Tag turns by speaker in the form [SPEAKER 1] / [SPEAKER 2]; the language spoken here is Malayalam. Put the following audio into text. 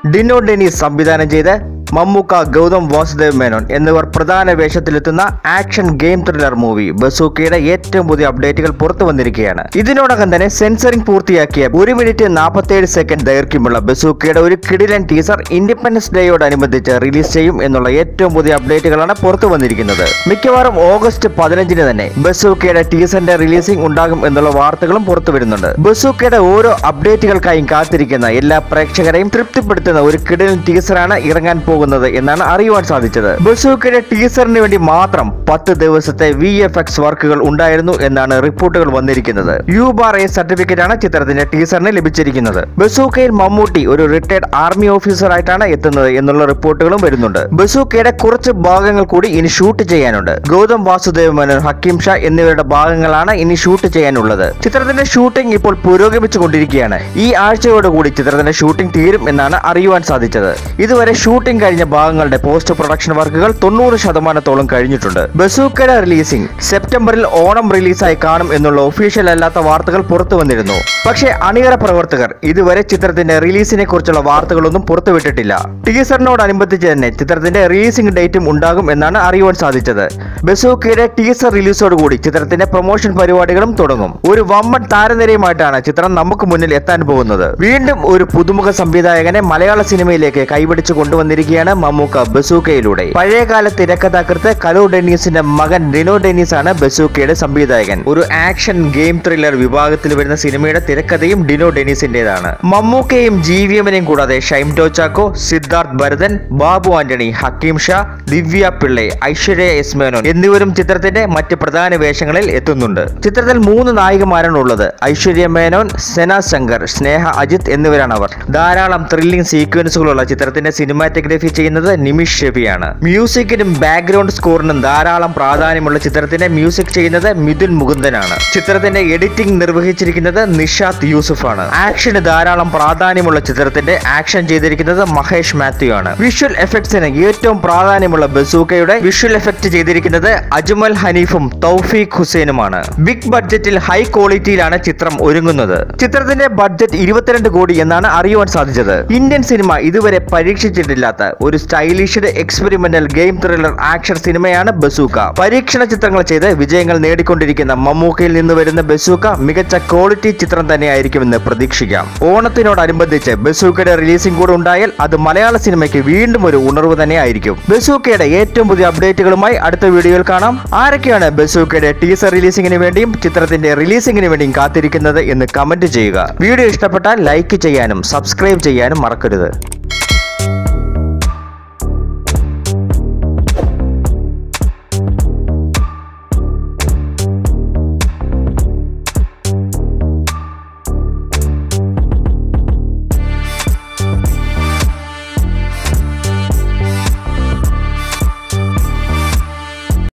[SPEAKER 1] ഡിനോ ഡെനീസ് സംവിധാനം ചെയ്ത് മമ്മൂക്ക ഗൗതം വാസുദേവ് മേനോൻ എന്നിവർ പ്രധാന വേഷത്തിലെത്തുന്ന ആക്ഷൻ ഗെയിം ത്രില്ലർ മൂവി ബസൂക്കയുടെ ഏറ്റവും പുതിയ അപ്ഡേറ്റുകൾ പുറത്തു വന്നിരിക്കുകയാണ് ഇതിനോടകം തന്നെ സെൻസറിംഗ് പൂർത്തിയാക്കിയ ഒരു മിനിറ്റ് നാൽപ്പത്തേഴ് സെക്കൻഡ് ദൈർഘ്യമുള്ള ബസൂക്കയുടെ ഒരു കിടിലൻ ടീസർ ഇൻഡിപെൻഡൻസ് ഡേയോടനുബന്ധിച്ച് റിലീസ് ചെയ്യും എന്നുള്ള ഏറ്റവും പുതിയ അപ്ഡേറ്റുകളാണ് പുറത്തു വന്നിരിക്കുന്നത് മിക്കവാറും ഓഗസ്റ്റ് പതിനഞ്ചിന് തന്നെ ബസൂക്കയുടെ ടീസറിന്റെ റിലീസിംഗ് ഉണ്ടാകും എന്നുള്ള വാർത്തകളും പുറത്തു വരുന്നുണ്ട് ബസൂക്കയുടെ ഓരോ അപ്ഡേറ്റുകൾക്കായും കാത്തിരിക്കുന്ന എല്ലാ പ്രേക്ഷകരെയും തൃപ്തിപ്പെടുത്തുന്ന ഒരു കിടിലൻ ടീസറാണ് ഇറങ്ങാൻ പോകുന്നത് എന്നാണ് അറിയുവാൻ സാധിച്ചത് ബസൂക്കയുടെ ടീസറിന് വേണ്ടി മാത്രം പത്ത് ദിവസത്തെ വി എഫ് എക്സ് വർക്കുകൾ ഉണ്ടായിരുന്നു എന്നാണ് റിപ്പോർട്ടുകൾ വന്നിരിക്കുന്നത് യു ബാർ എ സർട്ടിഫിക്കറ്റ് ആണ് ചിത്രത്തിന്റെ ടീസറിന് ലഭിച്ചിരിക്കുന്നത് ബസൂക്കയിൽ മമ്മൂട്ടി ഒരു റിട്ടയർഡ് ആർമി ഓഫീസർ ആയിട്ടാണ് എത്തുന്നത് എന്നുള്ള റിപ്പോർട്ടുകളും വരുന്നുണ്ട് ബസൂക്കയുടെ കുറച്ച് ഭാഗങ്ങൾ കൂടി ഇനി ഷൂട്ട് ചെയ്യാനുണ്ട് ഗൗതം വാസുദേവ് മേനോൻ ഹക്കീം ഷാ എന്നിവരുടെ ഭാഗങ്ങളാണ് ഇനി ഷൂട്ട് ചെയ്യാനുള്ളത് ചിത്രത്തിന്റെ ഷൂട്ടിംഗ് ഇപ്പോൾ പുരോഗമിച്ചുകൊണ്ടിരിക്കുകയാണ് ഈ ആഴ്ചയോടുകൂടി ചിത്രത്തിന്റെ ഷൂട്ടിംഗ് തീരും എന്നാണ് അറിയുവാൻ സാധിച്ചത് ഇതുവരെ ഷൂട്ടിംഗ് കഴിഞ്ഞ ഭാഗങ്ങളുടെ പോസ്റ്റ് പ്രൊഡക്ഷൻ വർക്കുകൾ തൊണ്ണൂറ് ശതമാനത്തോളം കഴിഞ്ഞിട്ടുണ്ട് ബസൂക്കയുടെ റിലീസിംഗ് സെപ്റ്റംബറിൽ ഓണം റിലീസായി കാണും എന്നുള്ള ഒഫീഷ്യൽ അല്ലാത്ത വാർത്തകൾ പുറത്തു വന്നിരുന്നു പക്ഷേ അണിയറ പ്രവർത്തകർ ഇതുവരെ ചിത്രത്തിന്റെ റിലീസിനെ കുറിച്ചുള്ള വാർത്തകളൊന്നും പുറത്തുവിട്ടിട്ടില്ല ടീസറിനോടനുബന്ധിച്ച് തന്നെ ചിത്രത്തിന്റെ റിലീസിംഗ് ഡേറ്റും ഉണ്ടാകും എന്നാണ് അറിയുവാൻ സാധിച്ചത് ബസൂക്കയുടെ ടീസർ റിലീസോടുകൂടി ചിത്രത്തിന്റെ പ്രൊമോഷൻ പരിപാടികളും തുടങ്ങും ഒരു വമ്മൻ താരനിരയുമായിട്ടാണ് ചിത്രം നമുക്ക് മുന്നിൽ എത്താൻ പോകുന്നത് വീണ്ടും ഒരു പുതുമുഖ സംവിധായകനെ മലയാള സിനിമയിലേക്ക് കൈപിടിച്ചു കൊണ്ടുവന്നിരിക്കുകയാണ് മമ്മൂക്ക ബസൂക്കയിലൂടെ പഴയകാല തിരക്കഥാകൃത്ത് കലോ ഡെന്നീസിന്റെ മകൻ റിനോ ഡെന്നീസ് ആണ് ബസൂക്കയുടെ സംവിധായകൻ ഒരു ആക്ഷൻ ഗെയിം ത്രില്ലർ വിഭാഗത്തിൽ വരുന്ന സിനിമയുടെ തിരക്കഥയും ഡിനോ ഡെന്നീസിന്റേതാണ് മമ്മൂക്കയും ജി വി എമ്മിനെയും കൂടാതെ ഷൈം ടോച്ചാക്കോ സിദ്ധാർത്ഥ് ഭരതൻ ബാബു ആന്റണി ഹക്കീം ഷാ ദിവ്യ പിള്ളെ ഐശ്വര്യ എസ് മേനോൻ എന്നിവരും ചിത്രത്തിന്റെ മറ്റ് പ്രധാന വേഷങ്ങളിൽ എത്തുന്നുണ്ട് ചിത്രത്തിൽ മൂന്ന് നായികമാരാണ് ഉള്ളത് ഐശ്വര്യ മേനോൻ സെന ശങ്കർ സ്നേഹ അജിത് എന്നിവരാണ് അവർ ധാരാളം ത്രില്ലിംഗ് സീക്വൻസുകളുള്ള ചിത്രത്തിന്റെ സിനിമാറ്റോഗ്രഫി ചെയ്യുന്നത് നിമിഷ് ഷെഫിയാണ് മ്യൂസിക്കിനും ബാക്ക്ഗ്രൗണ്ട് സ്കോറിനും ധാരാളം പ്രാധാന്യമുള്ള ചിത്രത്തിന്റെ മ്യൂസിക് ചെയ്യുന്നത് മിഥുൻ മുകുന്ദനാണ് ചിത്രത്തിന്റെ എഡിറ്റിംഗ് നിർവഹിച്ചിരിക്കുന്നത് നിഷാദ് യൂസുഫാണ് ആക്ഷന് ധാരാളം പ്രാധാന്യമുള്ള ചിത്രത്തിന്റെ ആക്ഷൻ ചെയ്തിരിക്കുന്നത് മഹേഷ് മാത്യു ആണ് വിഷ്വൽ എഫക്ട്സിന് ഏറ്റവും പ്രാധാന്യമുള്ള ബസൂക്കയുടെ വിഷ്വൽ എഫക്ട് ചെയ്തിരിക്കുന്നത് അജ്മൽ ഹനീഫും തൗഫീഖ് ഹുസൈനുമാണ് ബിഗ് ബഡ്ജറ്റിൽ ഹൈ ക്വാളിറ്റിയിലാണ് ചിത്രം ഒരുങ്ങുന്നത് ചിത്രത്തിന്റെ ബഡ്ജറ്റ് ഇരുപത്തിരണ്ട് കോടി എന്നാണ് അറിയുവാൻ സാധിച്ചത് ഇന്ത്യൻ സിനിമ ഇതുവരെ പരീക്ഷിച്ചിട്ടില്ലാത്ത ഒരു stylised experimental game thriller action സിനിമയാണ് ബസൂക്ക പരീക്ഷണ ചിത്രങ്ങൾ ചെയ്ത് വിജയങ്ങൾ നേടിക്കൊണ്ടിരിക്കുന്ന മമ്മൂക്കയിൽ നിന്ന് വരുന്ന ബസൂക്ക മികച്ച ക്വാളിറ്റി ചിത്രം തന്നെയായിരിക്കുമെന്ന് പ്രതീക്ഷിക്കാം ഓണത്തിനോടനുബന്ധിച്ച് ബസൂക്കയുടെ റിലീസിംഗ് കൂടെ ഉണ്ടായാൽ അത് മലയാള സിനിമയ്ക്ക് വീണ്ടും ഒരു ഉണർവ് തന്നെയായിരിക്കും ബസൂക്കയുടെ ഏറ്റവും പുതിയ അപ്ഡേറ്റുകളുമായി അടുത്ത വീഡിയോയിൽ കാണാം ആരൊക്കെയാണ് ബസൂക്കയുടെ ടീസർ റിലീസിംഗിന് വേണ്ടിയും ചിത്രത്തിന്റെ റിലീസിംഗിന് വേണ്ടിയും കാത്തിരിക്കുന്നത് എന്ന് കമന്റ് ചെയ്യുക വീഡിയോ ഇഷ്ടപ്പെട്ടാൽ ലൈക്ക് ചെയ്യാനും സബ്സ്ക്രൈബ് ചെയ്യാനും മറക്കരുത്